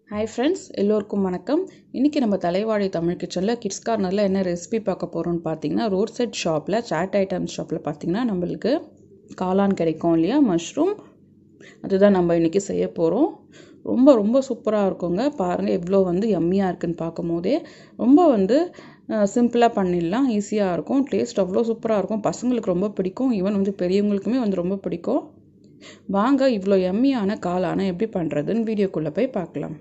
hi friends எல்லோருக்கும் வணக்கம் இன்றைக்கி நம்ம தலைவாழை தமிழ் கிச்சனில் கிட்ஸ் கார்னரில் என்ன ரெசிபி பார்க்க போகிறோம்னு பார்த்தீங்கன்னா ரோட் சைட் ஷாப்பில் சாட் ஐட்டம்ஸ் ஷாப்பில் பார்த்தீங்கன்னா நம்மளுக்கு காளான் கிடைக்கும் இல்லையா மஷ்ரூம் அதுதான் நம்ம இன்றைக்கி செய்ய போகிறோம் ரொம்ப ரொம்ப சூப்பராக இருக்குங்க பாருங்கள் எவ்வளோ வந்து எம்மியாக இருக்குன்னு பார்க்கும் போதே ரொம்ப வந்து சிம்பிளாக பண்ணிடலாம் ஈஸியாக இருக்கும் டேஸ்ட் அவ்வளோ சூப்பராக இருக்கும் பசங்களுக்கு ரொம்ப பிடிக்கும் ஈவன் வந்து பெரியவங்களுக்குமே வந்து ரொம்ப பிடிக்கும் வாங்க இவ்வளோ எம்மியான காளானை எப்படி பண்ணுறதுன்னு வீடியோக்குள்ளே போய் பார்க்கலாம்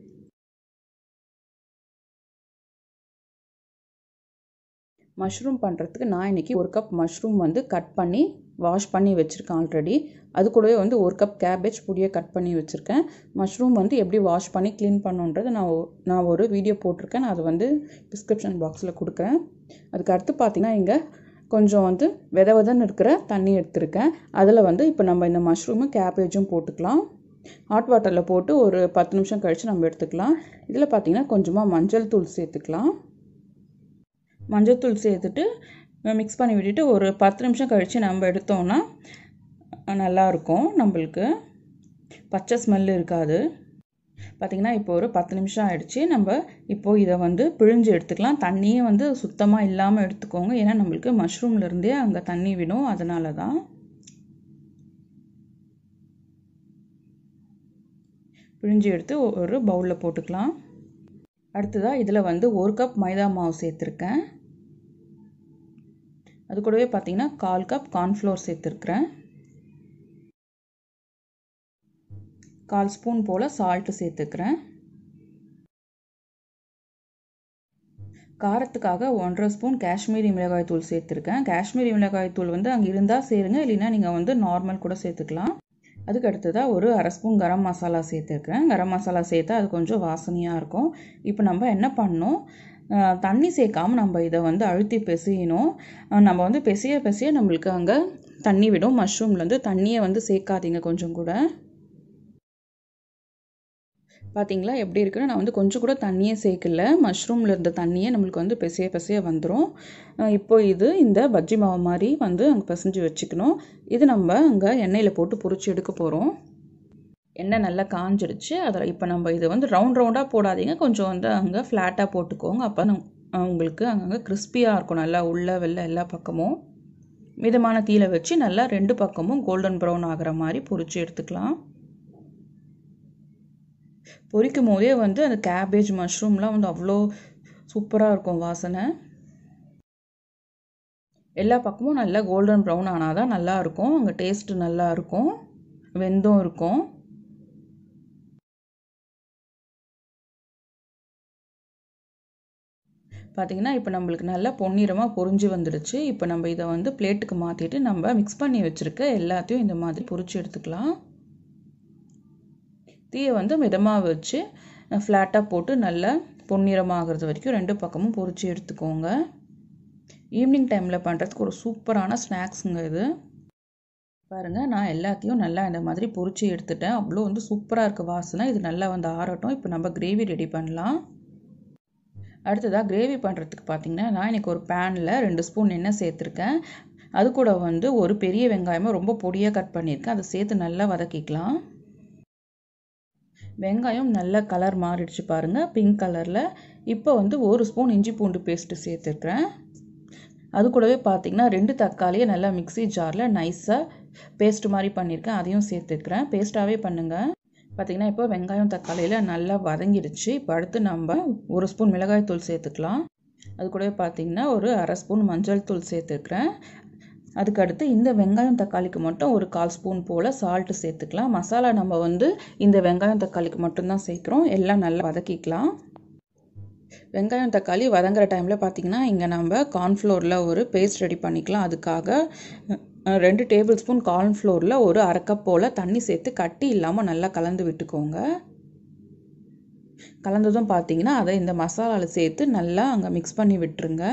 மஷ்ரூம் பண்ணுறதுக்கு நான் இன்றைக்கி ஒரு கப் மஷ்ரூம் வந்து கட் பண்ணி வாஷ் பண்ணி வச்சுருக்கேன் ஆல்ரெடி அது கூடவே வந்து ஒரு கப் கேபேஜ் பொடியை கட் பண்ணி வச்சுருக்கேன் மஷ்ரூம் வந்து எப்படி வாஷ் பண்ணி க்ளீன் பண்ணுன்றது நான் நான் ஒரு வீடியோ போட்டிருக்கேன் நான் அது வந்து டிஸ்கிரிப்ஷன் பாக்ஸில் கொடுக்குறேன் அதுக்கு அடுத்து பார்த்தீங்கன்னா இங்கே கொஞ்சம் வந்து வித விதன்னு இருக்கிற தண்ணி எடுத்திருக்கேன் அதில் வந்து இப்போ நம்ம இந்த மஷ்ரூமும் கேபேஜும் போட்டுக்கலாம் ஹாட் வாட்டரில் போட்டு ஒரு பத்து நிமிஷம் கழித்து நம்ம எடுத்துக்கலாம் இதில் பார்த்திங்கன்னா கொஞ்சமாக மஞ்சள் தூள் சேர்த்துக்கலாம் மஞ்சள் தூள் சேர்த்துட்டு மிக்ஸ் பண்ணி விட்டுட்டு ஒரு பத்து நிமிஷம் கழித்து நம்ம எடுத்தோம்னா நல்லாயிருக்கும் நம்மளுக்கு பச்சை ஸ்மெல் இருக்காது பார்த்திங்கன்னா இப்போ ஒரு பத்து நிமிஷம் ஆகிடுச்சு நம்ம இப்போது இதை வந்து பிழிஞ்சு எடுத்துக்கலாம் தண்ணியே வந்து சுத்தமாக இல்லாமல் எடுத்துக்கோங்க ஏன்னா நம்மளுக்கு மஷ்ரூம்லேருந்தே அங்கே தண்ணி விடும் அதனால தான் பிழிஞ்சு எடுத்து ஒரு பவுலில் போட்டுக்கலாம் அடுத்ததாக இதில் வந்து ஒரு கப் மைதா மாவு சேர்த்துருக்கேன் அது கூடவே பார்த்தீங்கன்னா கால் கப் கார்ன்ஃப்ளோர் சேர்த்துருக்குறேன் கால் ஸ்பூன் போல் சால்ட்டு சேர்த்துக்கிறேன் காரத்துக்காக ஒன்றரை ஸ்பூன் காஷ்மீரி மிளகாய் தூள் சேர்த்துருக்கேன் காஷ்மீரி மிளகாய் தூள் வந்து அங்கே இருந்தால் சேருங்க இல்லைன்னா நீங்கள் வந்து நார்மல் கூட சேர்த்துக்கலாம் அதுக்கு அடுத்ததாக ஒரு அரை ஸ்பூன் கரம் மசாலா சேர்த்துருக்கேன் கரம் மசாலா சேர்த்தா அது கொஞ்சம் வாசனையாக இருக்கும் இப்போ நம்ம என்ன பண்ணோம் தண்ணி சேர்க்காமல் நம்ம இதை வந்து அழுத்தி பிசையணும் நம்ம வந்து பிசைய பிசைய நம்மளுக்கு அங்கே தண்ணி விடும் மஷ்ரூம்லேருந்து தண்ணியை வந்து சேர்க்காதீங்க கொஞ்சம் கூட பார்த்தீங்களா எப்படி இருக்குன்னு நான் வந்து கொஞ்சம் கூட தண்ணியே சேர்க்கல மஷ்ரூமில் இருந்த தண்ணியே நம்மளுக்கு வந்து பிசைய பிசைய வந்துடும் இப்போ இது இந்த பஜ்ஜி மாவு மாதிரி வந்து அங்கே பிசைஞ்சு வச்சுக்கணும் இது நம்ம அங்கே எண்ணெயில் போட்டு பொறிச்சு எடுக்க போகிறோம் எண்ணெய் நல்லா காஞ்சிடுச்சு அதில் இப்போ நம்ம இதை வந்து ரவுண்ட் ரவுண்டாக போடாதீங்க கொஞ்சம் வந்து அங்கே ஃப்ளாட்டாக போட்டுக்கோங்க அப்போ உங்களுக்கு அங்கங்கே கிறிஸ்பியாக இருக்கும் நல்லா உள்ள வெளில எல்லா பக்கமும் மிதமான தீயில வச்சு நல்லா ரெண்டு பக்கமும் கோல்டன் ப்ரௌன் ஆகிற மாதிரி பொறிச்சு எடுத்துக்கலாம் பொரிக்கும் போதே வந்து அந்த கேபேஜ் மஷ்ரூம்லாம் வந்து அவ்வளோ சூப்பராக இருக்கும் வாசனை எல்லா பக்கமும் நல்லா கோல்டன் ப்ரௌன் ஆனால் தான் நல்லாயிருக்கும் அங்கே டேஸ்ட்டு நல்லா இருக்கும் வெந்தும் இருக்கும் பார்த்திங்கன்னா இப்போ நம்மளுக்கு நல்லா பொன்னிறமாக பொறிஞ்சு வந்துடுச்சு இப்போ நம்ம இதை வந்து பிளேட்டுக்கு மாற்றிட்டு நம்ம மிக்ஸ் பண்ணி வச்சுருக்க எல்லாத்தையும் இந்த மாதிரி பொறிச்சு எடுத்துக்கலாம் தீயை வந்து மிதமாக வச்சு ஃப்ளாட்டாக போட்டு நல்லா பொன்னிறமாகிறது வரைக்கும் ரெண்டு பக்கமும் பொறிச்சு எடுத்துக்கோங்க ஈவினிங் டைமில் பண்ணுறதுக்கு ஒரு சூப்பரான ஸ்நாக்ஸுங்க இது பாருங்கள் நான் எல்லாத்தையும் நல்லா இந்த மாதிரி பொறிச்சு எடுத்துட்டேன் அவ்வளோ வந்து சூப்பராக இருக்குது வாசனை இது நல்லா வந்து ஆறட்டும் இப்போ நம்ம கிரேவி ரெடி பண்ணலாம் அடுத்ததாக கிரேவி பண்ணுறதுக்கு பார்த்திங்கன்னா நான் இன்றைக்கி ஒரு பேனில் ரெண்டு ஸ்பூன் எண்ணெய் சேர்த்துருக்கேன் அது கூட வந்து ஒரு பெரிய வெங்காயமாக ரொம்ப பொடியாக கட் பண்ணியிருக்கேன் அதை சேர்த்து நல்லா வதக்கிக்கலாம் வெங்காயம் நல்ல கலர் மாறிடுச்சு பாருங்கள் பிங்க் கலரில் இப்போ வந்து ஒரு ஸ்பூன் இஞ்சி பூண்டு பேஸ்ட்டு சேர்த்துருக்குறேன் அது கூடவே பார்த்திங்கன்னா ரெண்டு தக்காளியை நல்லா மிக்சி ஜாரில் நைஸாக பேஸ்ட் மாதிரி பண்ணியிருக்கேன் அதையும் சேர்த்துக்கிறேன் பேஸ்ட்டாகவே பண்ணுங்கள் பார்த்திங்கன்னா இப்போ வெங்காயம் தக்காளியில் நல்லா வதங்கிடுச்சு இப்போ அடுத்து நம்ம ஒரு ஸ்பூன் மிளகாய் தூள் சேர்த்துக்கலாம் அது கூடவே பார்த்திங்கன்னா ஒரு அரை ஸ்பூன் மஞ்சள் தூள் சேர்த்துக்கிறேன் அதுக்கடுத்து இந்த வெங்காயம் தக்காளிக்கு மட்டும் ஒரு கால் ஸ்பூன் போல் சால்ட்டு சேர்த்துக்கலாம் மசாலா நம்ம வந்து இந்த வெங்காயம் தக்காளிக்கு மட்டும்தான் சேர்க்குறோம் எல்லாம் நல்லா வதக்கிக்கலாம் வெங்காயம் தக்காளி வதங்குற டைமில் பார்த்திங்கன்னா இங்கே நம்ம கார்ன்ஃப்ளோரில் ஒரு பேஸ்ட் ரெடி பண்ணிக்கலாம் அதுக்காக ரெண்டு டேபிள் ஸ்பூன் கார்ன்ஃப்ளோரில் ஒரு அரை கப் போல் தண்ணி சேர்த்து கட்டி இல்லாமல் நல்லா கலந்து விட்டுக்கோங்க கலந்ததும் பார்த்தீங்கன்னா அதை இந்த மசாலாவில் சேர்த்து நல்லா அங்கே மிக்ஸ் பண்ணி விட்டுருங்க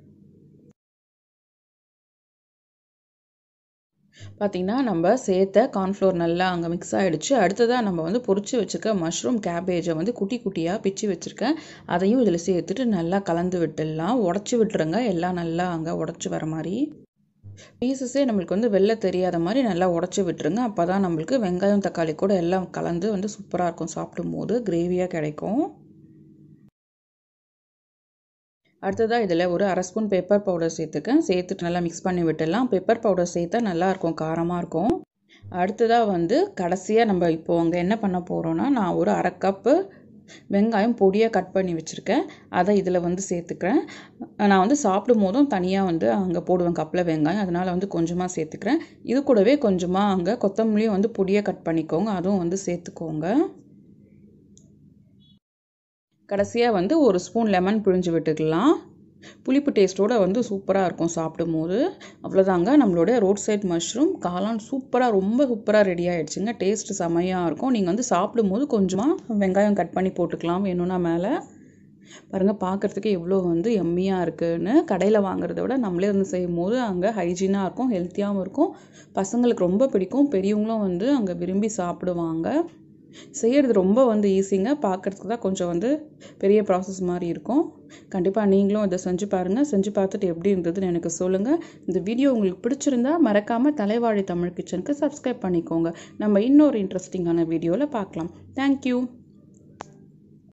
பார்த்திங்கன்னா நம்ம சேர்த்த கார்ன்ஃப்ளோர் நல்லா அங்கே மிக்ஸ் ஆகிடுச்சு அடுத்ததாக நம்ம வந்து பொறிச்சு வச்சுருக்க மஷ்ரூம் கேபேஜை வந்து குட்டி குட்டியாக பிச்சு வச்சுருக்கேன் அதையும் இதில் சேர்த்துட்டு நல்லா கலந்து விட்டுடலாம் உடச்சி விட்டுருங்க எல்லாம் நல்லா அங்கே உடச்சி வர மாதிரி பீசஸே நம்மளுக்கு வந்து வெளில தெரியாத மாதிரி நல்லா உடச்சி விட்டுருங்க அப்போ தான் நம்மளுக்கு வெங்காயம் தக்காளி கூட எல்லாம் கலந்து வந்து சூப்பராக இருக்கும் சாப்பிடும்போது கிரேவியாக கிடைக்கும் அடுத்ததாக இதில் ஒரு அரை ஸ்பூன் பெப்பர் பவுடர் சேர்த்துக்கேன் சேர்த்துட்டு நல்லா மிக்ஸ் பண்ணி விட்டுடலாம் பெப்பர் பவுடர் சேர்த்தா நல்லாயிருக்கும் காரமாக இருக்கும் அடுத்ததாக வந்து கடைசியாக நம்ம இப்போது அங்கே என்ன பண்ண போகிறோன்னா நான் ஒரு அரை கப்பு வெங்காயம் பொடியாக கட் பண்ணி வச்சுருக்கேன் அதை இதில் வந்து சேர்த்துக்கிறேன் நான் வந்து சாப்பிடும் போதும் தனியாக வந்து அங்கே போடுவேன் கப்பில் வெங்காயம் அதனால் வந்து கொஞ்சமாக சேர்த்துக்கிறேன் இது கூடவே கொஞ்சமாக அங்கே கொத்தமல்லியும் வந்து பொடியாக கட் பண்ணிக்கோங்க அதுவும் வந்து சேர்த்துக்கோங்க கடைசியாக வந்து ஒரு ஸ்பூன் லெமன் பிழிஞ்சு விட்டுக்கலாம் புளிப்பு டேஸ்ட்டோடு வந்து சூப்பராக இருக்கும் சாப்பிடும்போது அவ்வளோதாங்க நம்மளோட ரோட் சைட் மஷ்ரூம் காளான் சூப்பராக ரொம்ப சூப்பராக ரெடி ஆகிடுச்சுங்க டேஸ்ட் செமையாக இருக்கும் நீங்கள் வந்து சாப்பிடும்போது கொஞ்சமாக வெங்காயம் கட் பண்ணி போட்டுக்கலாம் வேணும்னா மேலே பாருங்கள் பார்க்குறதுக்கு எவ்வளோ வந்து எம்மியாக இருக்குதுன்னு கடையில் வாங்குறத விட நம்மளே வந்து செய்யும் போது அங்கே ஹைஜீனாக இருக்கும் ஹெல்த்தியாகவும் இருக்கும் பசங்களுக்கு ரொம்ப பிடிக்கும் பெரியவங்களும் வந்து அங்கே விரும்பி சாப்பிடுவாங்க செய்கிறது ரொம்ப வந்து ஈஸிங்க பார்க்குறதுக்கு தான் கொஞ்சம் வந்து பெரிய ப்ராசஸ் மாதிரி இருக்கும் கண்டிப்பாக நீங்களும் இதை செஞ்சு பாருங்கள் செஞ்சு பார்த்துட்டு எப்படி இருந்ததுன்னு எனக்கு சொல்லுங்கள் இந்த வீடியோ உங்களுக்கு பிடிச்சிருந்தா மறக்காமல் தலைவாழி தமிழ் கிச்சனுக்கு சப்ஸ்கிரைப் பண்ணிக்கோங்க நம்ம இன்னொரு இன்ட்ரெஸ்டிங்கான வீடியோவில் பார்க்கலாம் தேங்க்யூ